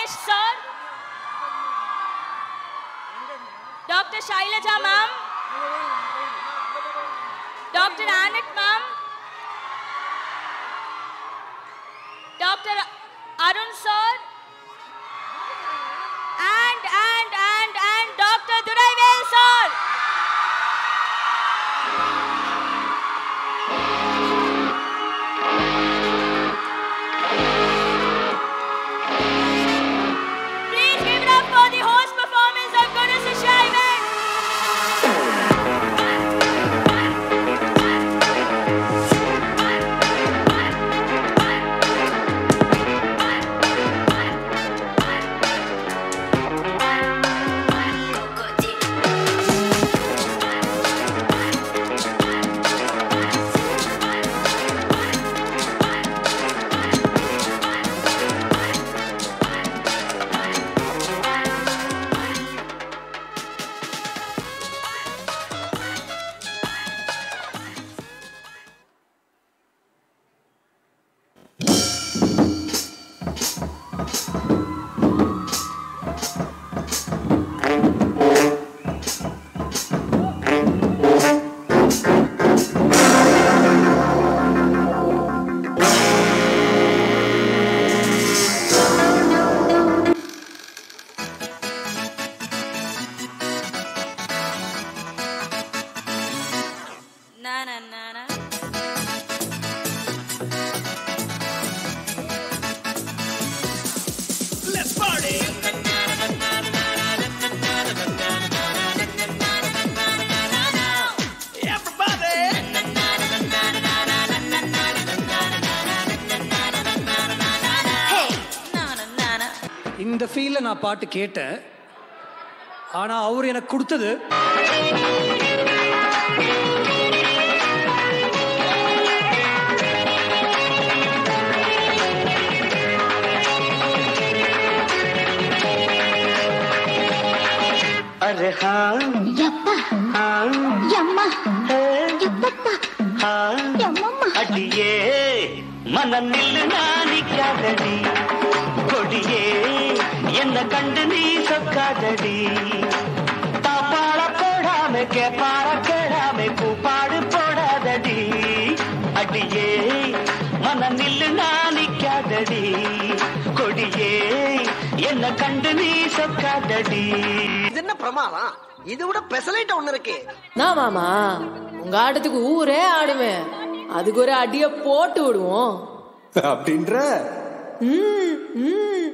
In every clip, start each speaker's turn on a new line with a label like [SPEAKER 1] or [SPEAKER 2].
[SPEAKER 1] Ramesh sir. Dr. Shailaja ma'am. Dr. Annette ma'am. Dr. Arun sir. And, and, and, and Dr. Duraivel sir. Please give it up for the host performance of Goddess Shaivan. Na na na na.
[SPEAKER 2] Let's party! Everybody!
[SPEAKER 1] Na na na na.
[SPEAKER 3] இந்த ஃபீல்ல நான் பாட்டு கேட்டேன் ஆனா அவர் எனக்கு கொடுத்தது
[SPEAKER 4] अरे हाँ
[SPEAKER 5] ಯಪ್ಪ
[SPEAKER 4] हाँ
[SPEAKER 5] ಯಮ್ಮ
[SPEAKER 4] है,
[SPEAKER 5] ಯಪ್ಪಪ್ಪ
[SPEAKER 4] हाँ
[SPEAKER 5] ಯಮ್ಮಮ್ಮ
[SPEAKER 4] அடியே மனநில் நாணிக்காதடி கொடியே என்ன கண்டு நீ சொக்காதடி தாப்பாள போடாம கேப்பார கேடாம கூப்பாடு போடாதடி அடியே மனநில் நாணிக்காதடி கொடியே என்ன கண்டு நீ சொக்காதடி
[SPEAKER 6] இது என்ன பிரமாதம் இது விட பெசலைட் ஒண்ணு இருக்கு
[SPEAKER 7] நான் மாமா உங்க ஆட்டத்துக்கு ஊரே ஆடுமே அதுக்கு ஒரு அடிய போட்டு விடுவோம்
[SPEAKER 8] அப்படின்ற
[SPEAKER 7] ம், ம்.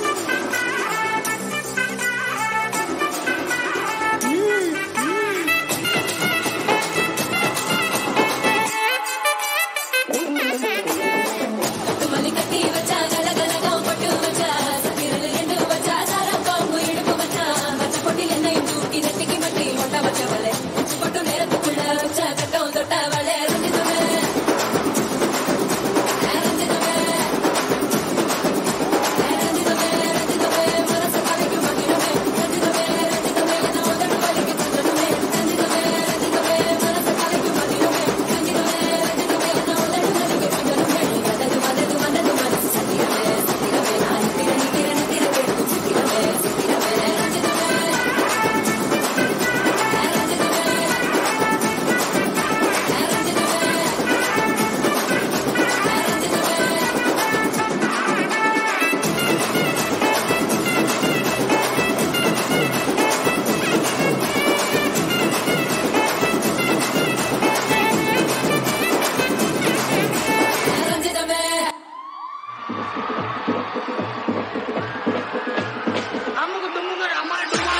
[SPEAKER 6] அம்முக்கு தும்முக்கு அம்மா டும்மா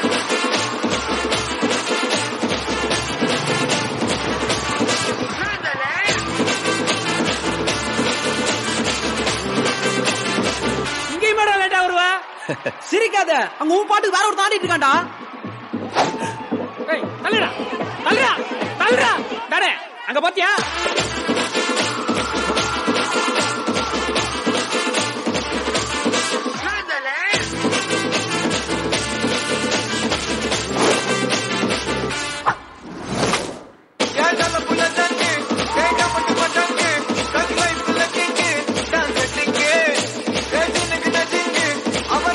[SPEAKER 9] இங்கேயும் மேடம் லேட்டா வருவ சிரிக்காத அங்க உன் பாட்டுக்கு வேற ஒரு தாண்டிட்டு இருக்கான்டா ஏய் தள்ளுடா தள்ளுடா தள்ளுடா டாடே அங்க பாத்தியா
[SPEAKER 2] அவ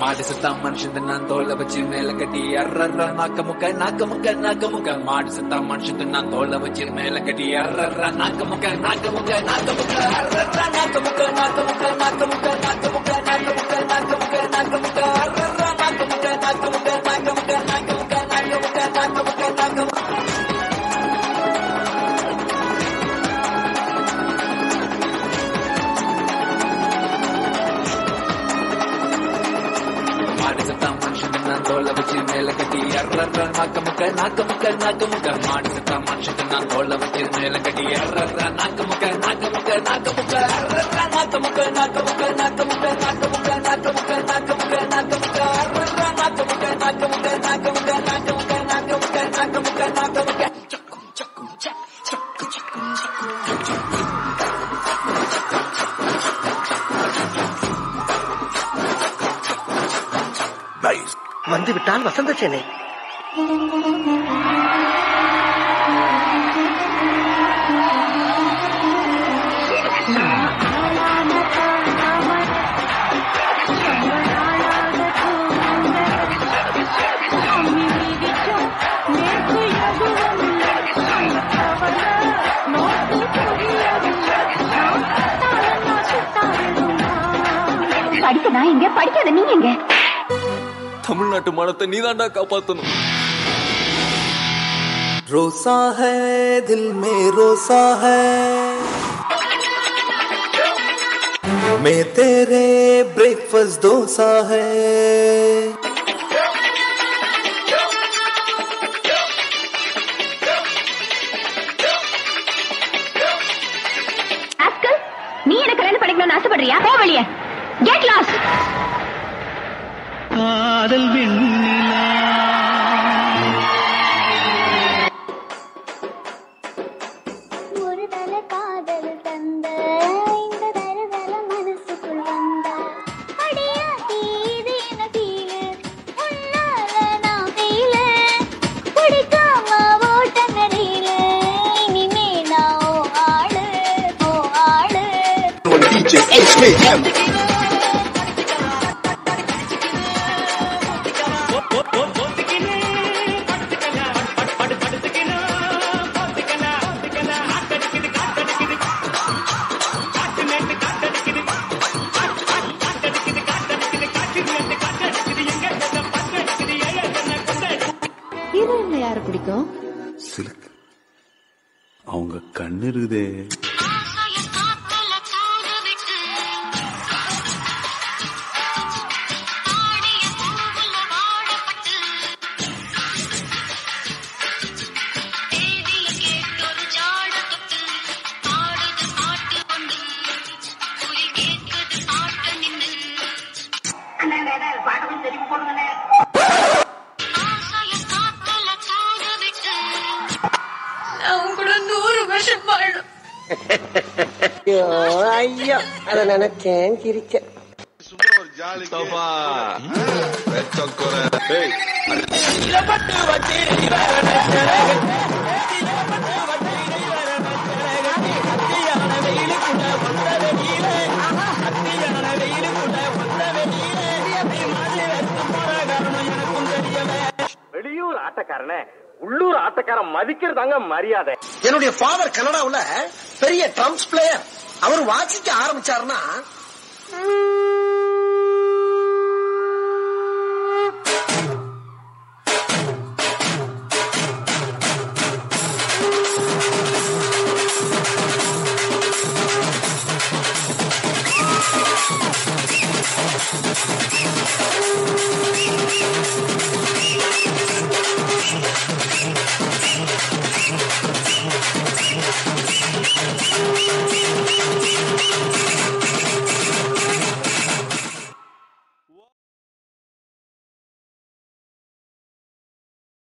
[SPEAKER 5] மாடு சுத்தா மனுஷன் நான் தோலை வச்சு மேல கட்டி அர்றர்ற நாக்க முக்க நாக்க முக்க நாக்க முக்க மாடு சுத்தா மனுஷன் நான் தோலை வச்சு மேல கட்டி அர்றர்ற நாக்க முக்க நாக்க முக்க நாக்க முக்க அர்றர்ற நாக்க முக்க நாக்க முக்க நாக்க முக்க நாக்க முக்க நாக்க முக்க நாக்க முக்க நாக்க முக்க அர்றர்ற நாக்க முக்க நாக்க முக்க நாக்க முக்க நாக்க முக்க நாக்க முக்க நாக்க முக்க நாக்க முக்க மாடு சத்தா மனுஷன் நான் தோலை வச்சு மேல கட்டி அர்றர்ற நாக்க முக்க நாக்க முக்க நாக்க முக்க மாடு சத்தா மனுஷன் நான் தோலை வச்சு மேல கட்டி அர்றர்ற நாக்க முக்க நாக்க முக்க நாக்க முக்க அர்றர்ற நாக்க முக்க நாக்க முக்க நாக்க முக்க நாக்க முக்க நாக்க முக்க நாக்க முக்க நாக்க முக்க அர்றர்ற நாக்க முக்க நாக்க முக்க நாக்க முக்க நாக்க முக்க நாக்க முக்க நாக்க முக்க நாக்க முக்க
[SPEAKER 6] வந்து விட்டால் வசந்த சேனை
[SPEAKER 8] படிக்க நான் எங்க படிக்காத நீ எங்க
[SPEAKER 5] தமிழ்நாட்டு மானத்தை நீதாண்டா காப்பாத்தணும்
[SPEAKER 10] रोसा है दिल में रोसा है मैं तेरे ब्रेकफास्ट डोसा है
[SPEAKER 8] ஆஸ்கல் நீ எனக்கு கல்யாணம் பண்ணிக்கணும்னு ஆசைப்படுறியா போ வெளியே கெட் லாஸ்ட்
[SPEAKER 4] காதல் வெண்ணிலா
[SPEAKER 8] ஒரு தல காதல் தந்த இந்த தருதல மனசுக்குள் வந்த அடியா தீது என தீலு உன்னால நான் ஃபீல பிடிக்காம ஓட்ட நடையில இனிமே நான் ஓ ஆளு ஓ ஆளு
[SPEAKER 7] ஹீரோயின்ல யாரு பிடிக்கும்
[SPEAKER 11] சிலுக்கு அவங்க கண்ணு இருக்குதே
[SPEAKER 1] நான் கூட நூறு வருஷம் வாழும்
[SPEAKER 6] ஐயோ ஐயோ அதை நினைச்சேன் சிரிச்சேன்
[SPEAKER 12] வெளியூர் ஆட்டக்காரன உள்ளூர் ஆட்டக்காரன் மதிக்கிறதாங்க மரியாதை
[SPEAKER 6] என்னுடைய ஃபாதர் கனடாவுல பெரிய ட்ரம்ஸ் பிளேயர் அவர் வாசிக்க ஆரம்பிச்சாருன்னா